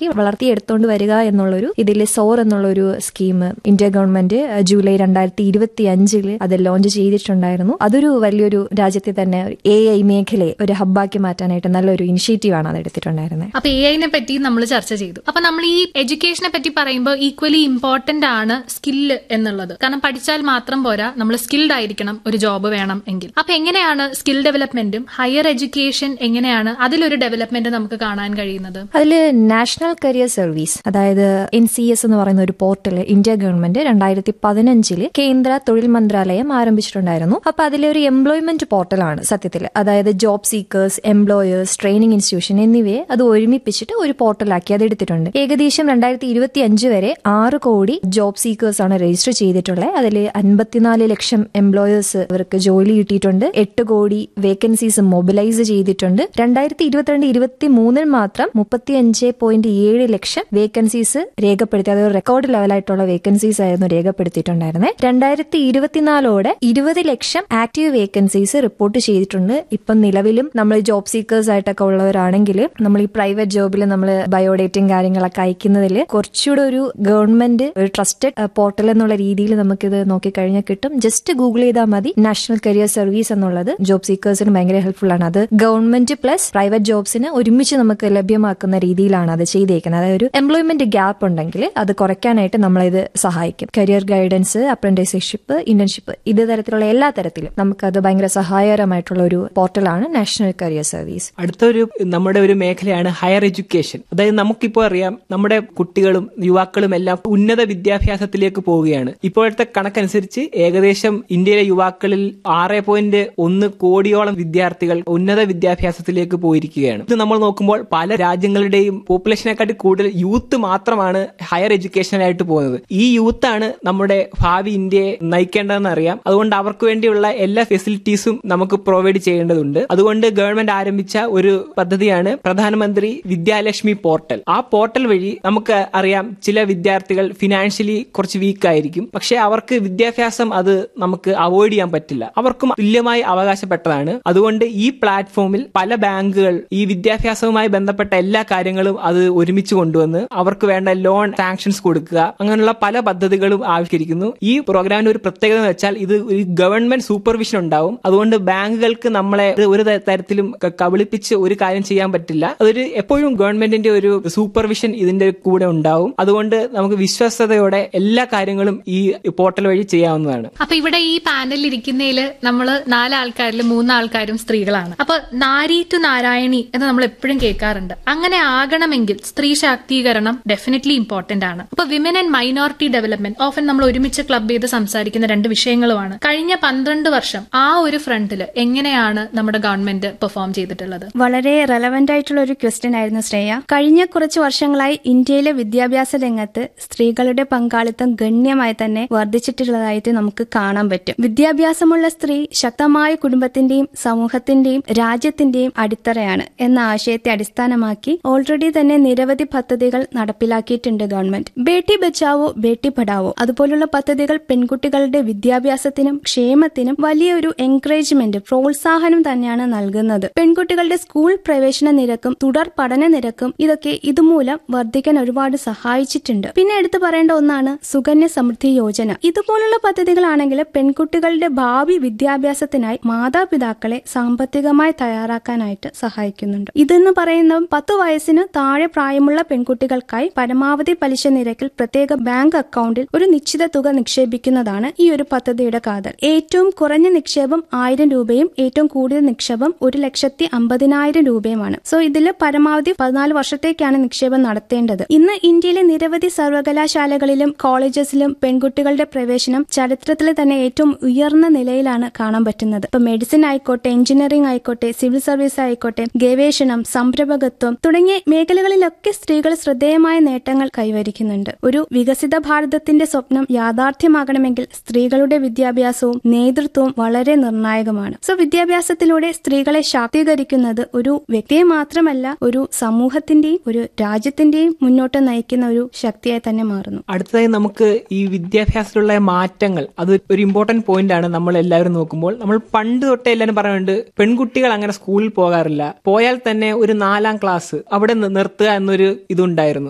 രീതിയിലേക്ക് വളർത്തിയെടുത്തുകൊണ്ട് വരിക എന്നുള്ളൊരു ഇതിൽ സോർ എന്നുള്ളൊരു സ്കീം ഇന്ത്യ ഗവൺമെന്റ് ജൂലൈ രണ്ടായിരത്തി ഇരുപത്തി അഞ്ചില് അത് ലോഞ്ച് ചെയ്തിട്ടുണ്ടായിരുന്നു അതൊരു വലിയൊരു രാജ്യത്തെ തന്നെ എ ഐ മേഖലയെ ഒരു ഹബ്ബാക്കി മാറ്റാനായിട്ട് നല്ലൊരു ഇനിഷ്യേറ്റീവ് ആണ് അത് എടുത്തിട്ടുണ്ടായിരുന്നത് അപ്പൊ എ ഐനെ പറ്റി നമ്മൾ ചർച്ച ചെയ്തു അപ്പൊ നമ്മൾ ഈ എഡ്യൂക്കേഷനെ പറ്റി പറയുമ്പോൾ ഈക്വലി ഇമ്പോർട്ടന്റ് ആണ് സ്കില്ല് എന്നുള്ളത് കാരണം പഠിച്ചാൽ മാത്രം പോരാ നമ്മൾ സ്കിൽഡ് ആയിരിക്കണം ഒരു ജോബ് വേണം എങ്കിൽ അപ്പൊ എങ്ങനെയാണ് സ്കിൽ ഡെവലപ്മെന്റും ഹയർ എഡ്യൂക്കേഷൻ എങ്ങനെയാണ് അതിലൊരു ഡെവലപ്മെന്റ് നമുക്ക് കാണാൻ കഴിയുന്നത് അതിൽ നാഷണൽ കരിയർ സർവീസ് അതായത് എൻ സി എസ് എന്ന് പറയുന്ന ഒരു പോർട്ടൽ ഇന്ത്യ ഗവൺമെന്റ് രണ്ടായിരത്തി പതിനഞ്ചില് കേന്ദ്ര തൊഴിൽ മന്ത്രാലയം ആരംഭിച്ചിട്ടുണ്ടായിരുന്നു അപ്പൊ അതിലെ ഒരു എംപ്ലോയ്മെന്റ് പോർട്ടലാണ് സത്യത്തിൽ അതായത് job seekers employers training institution എന്നിവയെ അത് ഒരുമിപ്പിച്ചിട്ട് ഒരു പോർട്ടലാക്കി അത് എടുത്തിട്ടുണ്ട് ഏകദേശം രണ്ടായിരത്തി ഇരുപത്തി അഞ്ച് വരെ ആറ് കോടി ജോബ് സീക്കേഴ്സ് ആണ് രജിസ്റ്റർ ചെയ്തിട്ടുള്ളത് അതിൽ അൻപത്തിനാല് ലക്ഷം എംപ്ലോയേഴ്സ് അവർക്ക് ജോലി കിട്ടിയിട്ടുണ്ട് എട്ട് കോടി വേക്കൻസീസ് മൊബിലൈസ് ചെയ്തിട്ടുണ്ട് രണ്ടായിരത്തി ഇരുപത്തിരണ്ട് ഇരുപത്തി മൂന്നിൽ മാത്രം മുപ്പത്തി അഞ്ച് പോയിന്റ് ഏഴ് ലക്ഷം വേക്കൻസീസ് രേഖപ്പെടുത്തി അതായത് റെക്കോർഡ് ലെവലായിട്ടുള്ള വേക്കൻസീസ് ആയിരുന്നു രേഖപ്പെടുത്തിയിട്ടുണ്ടായിരുന്നത് രണ്ടായിരത്തി ഇരുപത്തിനാലോടെ ഇരുപത് ലക്ഷം ആക്റ്റീവ് വേക്കൻസീസ് റിപ്പോർട്ട് ചെയ്തിട്ടുണ്ട് ഇപ്പം നിലവിലും നമ്മൾ ജോബ് സീക്കേഴ്സ് ആയിട്ടൊക്കെ ഉള്ളവരാണെങ്കിൽ നമ്മൾ ഈ പ്രൈവറ്റ് ജോബിൽ നമ്മൾ ബയോഡേറ്റയും കാര്യങ്ങളൊക്കെ അയക്കുന്നതിൽ കുറച്ചുകൂടെ ഒരു ഗവൺമെന്റ് ഒരു ട്രസ്റ്റഡ് പോർട്ടൽ എന്നുള്ള രീതിയിൽ നമുക്കിത് നോക്കിക്കഴിഞ്ഞാൽ കിട്ടും ജസ്റ്റ് ഗൂഗിൾ ചെയ്താൽ മതി നാഷണൽ കരിയർ സർവീസ് എന്നുള്ളത് ജോബ് സീക്കേഴ്സിന് ഭയങ്കര ഹെൽപ്ഫുൾ ആണ് അത് ഗവൺമെന്റ് പ്ലസ് പ്രൈവറ്റ് ജോബ്സിന് ഒരുമിച്ച് നമുക്ക് ലഭ്യമാക്കുന്ന രീതിയിലാണ് അത് ചെയ്തേക്കുന്നത് അതായത് ഒരു എംപ്ലോയ്മെന്റ് ഗ്യാപ്പ് ഉണ്ടെങ്കിൽ അത് കുറയ്ക്കാനായിട്ട് നമ്മളിത് സഹായിക്കും കരിയർ ഗൈഡൻസ് അപ്രന്റീസ്ഷിപ്പ് ഇന്റേൺഷിപ്പ് ഇത് തരത്തിലുള്ള എല്ലാ തരത്തിലും നമുക്കത് ഭയങ്കര സഹായകരമായിട്ടുള്ള ഒരു പോർട്ടലാണ് നാഷണൽ കരിയർ സർവീസ് അടുത്തൊരു നമ്മുടെ ഒരു മേഖലയാണ് ഹയർ എഡ്യൂക്കേഷൻ അതായത് നമുക്കിപ്പോൾ അറിയാം നമ്മുടെ കുട്ടികളും യുവാക്കളും എല്ലാം ഉന്നത വിദ്യാഭ്യാസത്തിലേക്ക് പോവുകയാണ് ഇപ്പോഴത്തെ കണക്കനുസരിച്ച് ഏകദേശം ഇന്ത്യയിലെ യുവാക്കളിൽ ആറ് പോയിന്റ് ഒന്ന് കോടിയോളം വിദ്യാർത്ഥികൾ ഉന്നത വിദ്യാഭ്യാസത്തിലേക്ക് പോയിരിക്കുകയാണ് ഇത് നമ്മൾ നോക്കുമ്പോൾ പല രാജ്യങ്ങളുടെയും പോപ്പുലേഷനെക്കാട്ടി കൂടുതൽ യൂത്ത് മാത്രമാണ് ഹയർ എഡ്യൂക്കേഷനായിട്ട് പോകുന്നത് ഈ യൂത്താണ് നമ്മുടെ ഭാവി ഇന്ത്യയെ നയിക്കേണ്ടതെന്ന് അറിയാം അതുകൊണ്ട് അവർക്ക് വേണ്ടിയുള്ള എല്ലാ ഫെസിലിറ്റീസും നമുക്ക് പ്രൊവൈഡ് ചെയ്യേണ്ടതുണ്ട് അതുകൊണ്ട് ഗവൺമെന്റ് ആരംഭിച്ച ഒരു പദ്ധതിയാണ് പ്രധാനമന്ത്രി വിദ്യാലക്ഷ്മി പോർട്ടൽ ആ പോർട്ടൽ വഴി നമുക്ക് അറിയാം ചില വിദ്യാർത്ഥികൾ ഫിനാൻഷ്യലി കുറച്ച് വീക്ക് ആയിരിക്കും പക്ഷെ അവർക്ക് വിദ്യാഭ്യാസം അത് നമുക്ക് അവോയ്ഡ് ചെയ്യാൻ പറ്റില്ല അവർക്കും തുല്യമായി അവകാശപ്പെട്ടതാണ് അതുകൊണ്ട് ഈ പ്ലാറ്റ്ഫോമിൽ പല ബാങ്കുകൾ ഈ വിദ്യാഭ്യാസവുമായി ബന്ധപ്പെട്ട എല്ലാ കാര്യങ്ങളും അത് ഒരുമിച്ച് കൊണ്ടുവന്ന് അവർക്ക് വേണ്ട ലോൺ സാങ്ഷൻസ് കൊടുക്കുക അങ്ങനെയുള്ള പല പദ്ധതികളും ആവിഷ്കരിക്കുന്നു ഈ പ്രോഗ്രാമിന്റെ ഒരു പ്രത്യേകത എന്ന് വെച്ചാൽ ഇത് ഒരു ഗവൺമെന്റ് സൂപ്പർവിഷൻ ഉണ്ടാവും അതുകൊണ്ട് ബാങ്കുകൾക്ക് നമ്മളെ ഇത് ഒരു ത- തരത്തിലും ക- കബളിപ്പിച്ച് ഒരു കാര്യം ചെയ്യാൻ പറ്റില്ല അതൊരു എപ്പോഴും ഗവൺമെന്റിന്റെ ഒരു സൂപ്പർവിഷൻ ഇതിന്റെ കൂടെ ഉണ്ടാവും അതുകൊണ്ട് നമുക്ക് വിശ്വസ്തയോടെ എല്ലാ കാര്യങ്ങളും ഈ പോർട്ടൽ വഴി ചെയ്യാവുന്നതാണ് അപ്പൊ ഇവിടെ ഈ പാനലിൽ ഇരിക്കുന്നതില് നമ്മള് നാലാൾക്കാരിൽ മൂന്നാൾക്കാരും സ്ത്രീകളാണ് അപ്പൊ നാരി ടു നാരായണി എന്ന് നമ്മൾ എപ്പോഴും കേൾക്കാറുണ്ട് അങ്ങനെ ആകണമെങ്കിൽ സ്ത്രീ ശാക്തീകരണം ഡെഫിനറ്റ്ലി ഇമ്പോർട്ടന്റ് ആണ് അപ്പൊ വിമൻ ആൻഡ് മൈനോറിറ്റി ഡെവലപ്മെന്റ് ഓഫൻ നമ്മൾ ഒരുമിച്ച് ക്ലബ് ചെയ്ത് സംസാരിക്കുന്ന രണ്ട് വിഷയങ്ങളുമാണ് കഴിഞ്ഞ പന്ത്രണ്ട് വർഷം ആ ഒരു ഫ്രണ്ടിൽ എങ്ങനെയാണ് നമ്മുടെ ഗവൺമെന്റ് പെർഫോം ചെയ്തിട്ടുള്ളത് വളരെ റെലവെന്റ് ആയിട്ടുള്ള ഒരു ക്വസ്റ്റ്യൻ ആയിരുന്നു ശ്രേയ കഴിഞ്ഞ കുറച്ച് വർഷങ്ങളായി ഇന്ത്യയിലെ വിദ്യാഭ്യാസ രംഗത്ത് സ്ത്രീകളുടെ പങ്കാളിത്തം ഗണ്യമായി തന്നെ വർദ്ധിച്ചിട്ടുള്ളതായിട്ട് നമുക്ക് കാണാൻ പറ്റും വിദ്യാഭ്യാസമുള്ള സ്ത്രീ ശക്തമായ കുടുംബത്തിന്റെയും സമൂഹത്തിന്റെയും രാജ്യത്തിന്റെയും അടിത്തറയാണ് എന്ന ആശയത്തെ അടിസ്ഥാനമാക്കി ഓൾറെഡി തന്നെ നിരവധി പദ്ധതികൾ നടപ്പിലാക്കിയിട്ടുണ്ട് ഗവൺമെന്റ് ബേട്ടി ബച്ചാവോ ബേട്ടി പഠാവോ അതുപോലുള്ള പദ്ധതികൾ പെൺകുട്ടികളുടെ വിദ്യാഭ്യാസത്തിനും ക്ഷേമത്തിനും വലിയൊരു എൻകറേജ്മെന്റ് പ്രോത്സാഹനം തന്നെയാണ് നൽകുന്നത് പെൺകുട്ടികളുടെ സ്കൂൾ പ്രവേശന നിരക്കും തുടർ പഠന നിരക്കും ഇതൊക്കെ ഇതുമൂലം വർദ്ധിക്കാൻ ഒരുപാട് സഹായിച്ചിട്ടുണ്ട് പിന്നെ എടുത്തു പറയേണ്ട ഒന്നാണ് സുകന്യ സമൃദ്ധി യോജന ഇതുപോലുള്ള പദ്ധതികളാണെങ്കിൽ പെൺകുട്ടികളുടെ ഭാവി വിദ്യാഭ്യാസത്തിനായി മാതാപിതാക്കളെ സാമ്പത്തികമായി തയ്യാറാക്കാനായിട്ട് സഹായിക്കുന്നുണ്ട് ഇതെന്ന് പറയുന്നത് പത്തു വയസ്സിന് താഴെ പ്രായമുള്ള പെൺകുട്ടികൾക്കായി പരമാവധി പലിശ നിരക്കിൽ പ്രത്യേക ബാങ്ക് അക്കൗണ്ടിൽ ഒരു നിശ്ചിത തുക നിക്ഷേപിക്കുന്നതാണ് ഈ ഒരു പദ്ധതിയുടെ കാതൽ ഏറ്റവും കുറഞ്ഞ നിക്ഷേപം ആയിരം രൂപയും ഏറ്റവും കൂടുതൽ നിക്ഷേപം ഒരു ലക്ഷത്തി അമ്പതിനായിരം രൂപയുമാണ് സോ ഇതിൽ പരമാവധി പതിനാല് വർഷത്തേക്കാണ് നിക്ഷേപം നടത്തേണ്ടത് ഇന്ന് ഇന്ത്യയിലെ നിരവധി സർവകലാശാലകളിലും കോളേജസിലും പെൺകുട്ടികളുടെ പ്രവേശനം ചരിത്രത്തിൽ തന്നെ ഏറ്റവും ഉയർന്ന നിലയിലാണ് കാണാൻ പറ്റുന്നത് ഇപ്പൊ മെഡിസിൻ ആയിക്കോട്ടെ എഞ്ചിനീയറിംഗ് ആയിക്കോട്ടെ സിവിൽ സർവീസ് ആയിക്കോട്ടെ ഗവേഷണം സംരംഭകത്വം തുടങ്ങിയ മേഖലകളിലൊക്കെ സ്ത്രീകൾ ശ്രദ്ധേയമായ നേട്ടങ്ങൾ കൈവരിക്കുന്നുണ്ട് ഒരു വികസിത ഭാരതത്തിന്റെ സ്വപ്നം യാഥാർത്ഥ്യമാകണമെങ്കിൽ സ്ത്രീകളുടെ വിദ്യാഭ്യാസവും നേതൃത്വവും വളരെ നിർണായകമാണ് സോ വിദ്യാഭ്യാസത്തിലൂടെ സ്ത്രീകളെ ശാക്തീകരിക്കുന്നത് ഒരു വ്യക്തിയെ മാത്രമല്ല ഒരു സമൂഹത്തിന്റെയും ഒരു രാജ്യത്തിന്റെയും മുന്നോട്ട് നയിക്കുന്ന ഒരു ശക്തിയായി തന്നെ മാറുന്നു അടുത്തതായി നമുക്ക് ഈ വിദ്യാഭ്യാസത്തിലുള്ള മാറ്റങ്ങൾ അത് ഒരു ഇമ്പോർട്ടന്റ് പോയിന്റ് ആണ് നമ്മൾ എല്ലാവരും നോക്കുമ്പോൾ നമ്മൾ പണ്ട് തൊട്ടേ എല്ലാവരും പറയുന്നുണ്ട് പെൺകുട്ടികൾ അങ്ങനെ സ്കൂളിൽ പോകാറില്ല പോയാൽ തന്നെ ഒരു നാലാം ക്ലാസ് അവിടെ നി- നിർത്തുക എന്നൊരു ഇതുണ്ടായിരുന്നു